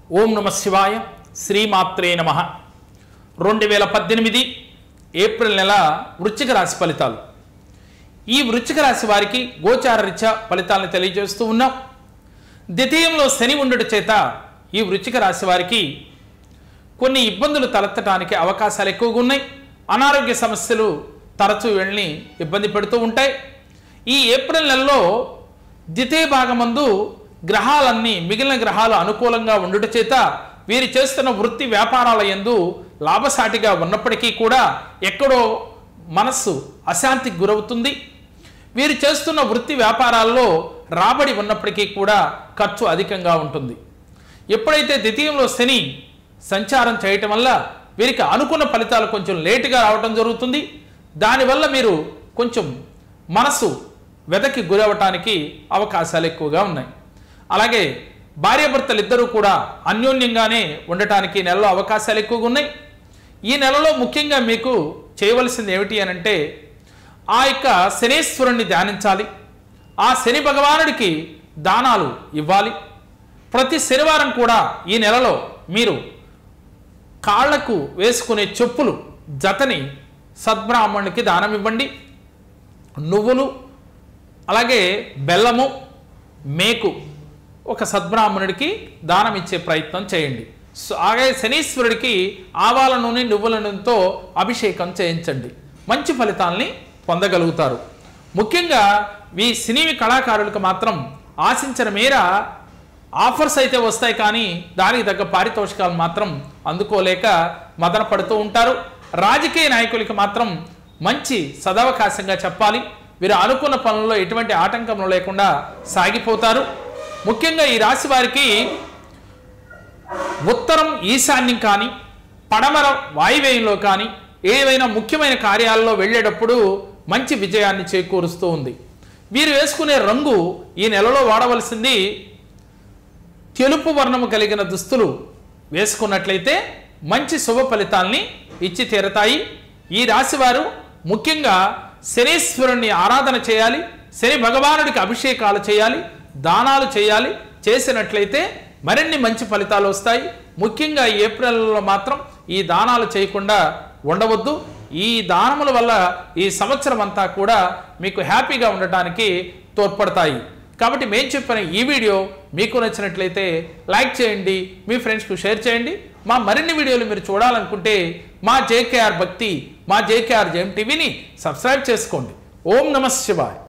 ఓం నమ శివాయ శ్రీమాత్రే నమ రెండు వేల పద్దెనిమిది ఏప్రిల్ నెల వృశ్చిక రాశి ఫలితాలు ఈ వృశ్చిక రాశి వారికి గోచార రీత్యా ఫలితాలను తెలియజేస్తూ ఉన్నాం ద్వితీయంలో శని ఉండట చేత ఈ వృశ్చిక రాశి వారికి కొన్ని ఇబ్బందులు తలెత్తడానికి అవకాశాలు ఎక్కువగా ఉన్నాయి అనారోగ్య సమస్యలు తరచూ వెళ్ళి ఇబ్బంది పెడుతూ ఉంటాయి ఈ ఏప్రిల్ నెలలో ద్వితీయ భాగమందు గ్రహాలన్నీ మిగిలిన గ్రహాలు అనుకూలంగా ఉండుట చేత వీరు చేస్తున్న వృత్తి వ్యాపారాల యందు లాభసాటిగా ఉన్నప్పటికీ కూడా ఎక్కడో మనస్సు అశాంతికి గురవుతుంది వీరు చేస్తున్న వృత్తి వ్యాపారాల్లో రాబడి ఉన్నప్పటికీ కూడా ఖర్చు అధికంగా ఉంటుంది ఎప్పుడైతే ద్వితీయంలో శని సంచారం చేయటం వల్ల వీరికి అనుకున్న ఫలితాలు కొంచెం లేటుగా రావటం జరుగుతుంది దానివల్ల మీరు కొంచెం మనసు వెదకి గురవటానికి అవకాశాలు ఎక్కువగా ఉన్నాయి అలాగే భార్యాభర్తలు ఇద్దరూ కూడా అన్యోన్యంగానే ఉండటానికి ఈ నెలలో అవకాశాలు ఎక్కువగా ఉన్నాయి ఈ నెలలో ముఖ్యంగా మీకు చేయవలసింది ఏమిటి అని అంటే ఆ యొక్క శనేశ్వరుణ్ణి ధ్యానించాలి ఆ శని భగవానుడికి దానాలు ఇవ్వాలి ప్రతి శనివారం కూడా ఈ నెలలో మీరు కాళ్లకు వేసుకునే చెప్పులు జతని సద్బ్రాహ్మణునికి దానం ఇవ్వండి నువ్వులు అలాగే బెల్లము మేకు ఒక సద్బ్రాహ్మణుడికి దానం ఇచ్చే ప్రయత్నం చేయండి సో అలాగే శనీశ్వరుడికి ఆవాల నూనె నువ్వుల నూనెతో అభిషేకం చేయించండి మంచి ఫలితాల్ని పొందగలుగుతారు ముఖ్యంగా ఈ సినీ కళాకారులకు మాత్రం ఆశించిన మేర ఆఫర్స్ అయితే వస్తాయి కానీ దానికి తగ్గ పారితోషికాలు మాత్రం అందుకోలేక మదన పడుతూ ఉంటారు రాజకీయ నాయకులకి మాత్రం మంచి సదవకాశంగా చెప్పాలి వీరు అనుకున్న పనుల్లో ఎటువంటి ఆటంకం లేకుండా సాగిపోతారు ముఖ్యంగా ఈ రాశి వారికి ఉత్తరం ఈశాన్యం కానీ పడమర వాయువ్యంలో కానీ ఏవైనా ముఖ్యమైన కార్యాలలో వెళ్ళేటప్పుడు మంచి విజయాన్ని చేకూరుస్తూ ఉంది వీరు వేసుకునే రంగు ఈ నెలలో వాడవలసింది తెలుపు వర్ణము కలిగిన దుస్తులు వేసుకున్నట్లయితే మంచి శుభ ఫలితాల్ని ఇచ్చి తీరతాయి ఈ రాశివారు ముఖ్యంగా శనీశ్వరుణ్ణి ఆరాధన చేయాలి శని భగవానుడికి అభిషేకాలు చేయాలి దానాలు చేయాలి చేసినట్లయితే మరిన్ని మంచి ఫలితాలు వస్తాయి ముఖ్యంగా ఈ ఏప్రిల్లో మాత్రం ఈ దానాలు చేయకుండా ఉండవద్దు ఈ దానముల వల్ల ఈ సంవత్సరం అంతా కూడా మీకు హ్యాపీగా ఉండటానికి తోడ్పడతాయి కాబట్టి మేము చెప్పిన ఈ వీడియో మీకు నచ్చినట్లయితే లైక్ చేయండి మీ ఫ్రెండ్స్కు షేర్ చేయండి మా మరిన్ని వీడియోలు మీరు చూడాలనుకుంటే మా జేకేఆర్ భక్తి మా జేకేఆర్ జేఎం టీవీని సబ్స్క్రైబ్ చేసుకోండి ఓం నమ శివాయ్